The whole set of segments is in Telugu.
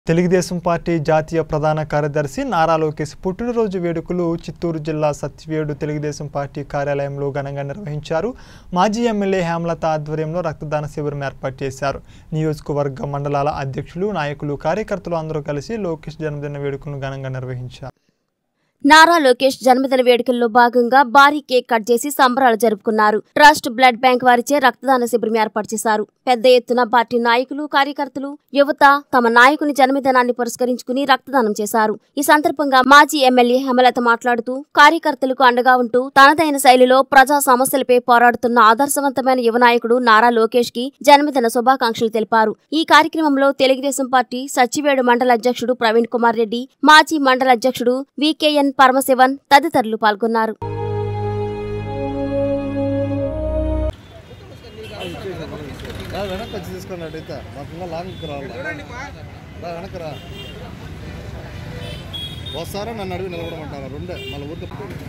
తెలుగుదేశం పార్టీ జాతీయ ప్రధాన కార్యదర్శి నారా లోకేష్ పుట్టినరోజు వేడుకలు చిత్తూరు జిల్లా సత్యవేడు తెలుగుదేశం పార్టీ కార్యాలయంలో ఘనంగా నిర్వహించారు మాజీ ఎమ్మెల్యే హేమలత ఆధ్వర్యంలో రక్తదాన శిబిరం ఏర్పాటు చేశారు నియోజకవర్గ మండలాల అధ్యక్షులు నాయకులు కార్యకర్తలు అందరూ కలిసి లోకేష్ జన్మదిన వేడుకలను ఘనంగా నిర్వహించారు నారా లోకేష్ జన్మదిన వేడుకల్లో భాగంగా భారీ కేక్ కట్ చేసి సంబరాలు జరుపుకున్నారు ట్రస్ట్ బ్లడ్ బ్యాంక్ వారిచే రక్తదాన శిబిరం ఏర్పాటు చేశారు పెద్ద ఎత్తున పార్టీ నాయకులు కార్యకర్తలు యువత తమ నాయకుని జన్మదినాన్ని పురస్కరించుకుని రక్తదానం చేశారు ఈ సందర్భంగా మాజీ ఎమ్మెల్యే హేమలత మాట్లాడుతూ కార్యకర్తలకు అండగా ఉంటూ తనదైన శైలిలో ప్రజా సమస్యలపై పోరాడుతున్న ఆదర్శవంతమైన యువ నాయకుడు నారా లోకేష్ కి జన్మదిన శుభాకాంక్షలు తెలిపారు ఈ కార్యక్రమంలో తెలుగుదేశం పార్టీ సచివేడు మండల అధ్యక్షుడు ప్రవీణ్ కుమార్ రెడ్డి మాజీ మండల అధ్యక్షుడు వికేఎన్ పరమశివన్ తదితరులు పాల్గొన్నారు రా వెనక్కి వచ్చి తీసుకొని అడిగితే మాకు ఇంకా లాంగ్కి రావాలి రా వెనక్కి రా వస్తారా నన్ను అడిగి నిలబడమంటారా రెండే మళ్ళీ ఊరికి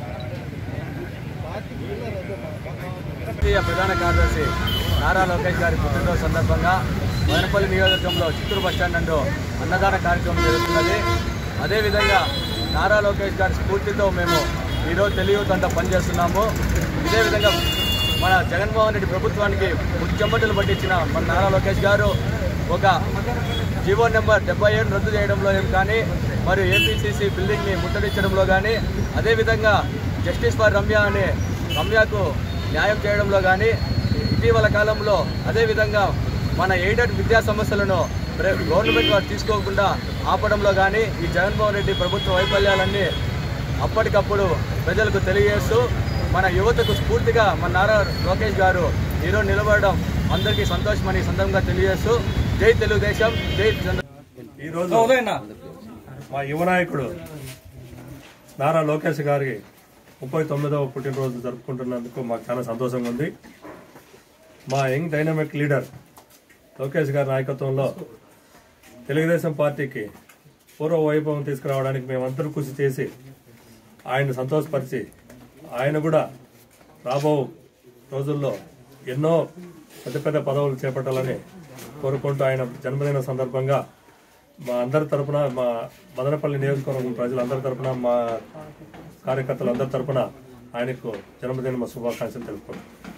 జాతీయ ప్రధాన కార్యదర్శి నారా లోకేష్ గారి పుట్టినరోజు సందర్భంగా మదనపల్లి నియోజకవర్గంలో చిత్తూరు బస్టాండ్ నందు అన్నదాన కార్యక్రమం జరుగుతున్నది అదేవిధంగా నారా లోకేష్ గారి స్ఫూర్తితో మేము ఈరోజు తెలియతంతా పనిచేస్తున్నాము ఇదే విధంగా మన జగన్మోహన్ రెడ్డి ప్రభుత్వానికి ముచ్చమ్మటలు పట్టించిన మన నారా లోకేష్ గారు ఒక జీవో నెంబర్ డెబ్బై ఏడు రద్దు చేయడంలో ఏం కానీ మరియు ఏపీసీసీ బిల్డింగ్ని ముట్టడించడంలో కానీ అదేవిధంగా జస్టిస్ ఫర్ రమ్య అనే రమ్యకు న్యాయం చేయడంలో కానీ ఇటీవల కాలంలో అదేవిధంగా మన ఎయిడెడ్ విద్యా సమస్యలను ప్ర- గవర్నమెంట్ వారు తీసుకోకుండా ఆపడంలో కానీ ఈ జగన్మోహన్ రెడ్డి ప్రభుత్వ వైఫల్యాలన్నీ అప్పటికప్పుడు ప్రజలకు తెలియజేస్తూ మన యువతకు స్ఫూర్తిగా మన నారా లోకేష్ గారు ఈరోజు నిలబడడం అందరికీ సంతోషమని ఈ సందర్భంగా తెలియజేస్తూ జై తెలుగుదేశం జై చంద్ర ఈరోజు మా యువ నాయకుడు నారా లోకేష్ గారి ముప్పై తొమ్మిదవ పుట్టినరోజు జరుపుకుంటున్నందుకు మాకు చాలా సంతోషంగా ఉంది మా యంగ్ డైనమిక్ లీడర్ లోకేష్ గారి నాయకత్వంలో తెలుగుదేశం పార్టీకి పూర్వ వైభవం తీసుకురావడానికి మేమందరూ కృషి చేసి ఆయన సంతోషపరిచి ఆయన కూడా రాబో రోజుల్లో ఎన్నో పెద్ద పెద్ద పదవులు చేపట్టాలని కోరుకుంటూ ఆయన జన్మదిన సందర్భంగా మా అందరి తరపున మా మదనపల్లి నియోజకవర్గం ప్రజలందరి తరపున మా కార్యకర్తలందరి తరపున ఆయనకు జన్మదిన శుభాకాంక్షలు తెలుపుకుంటాం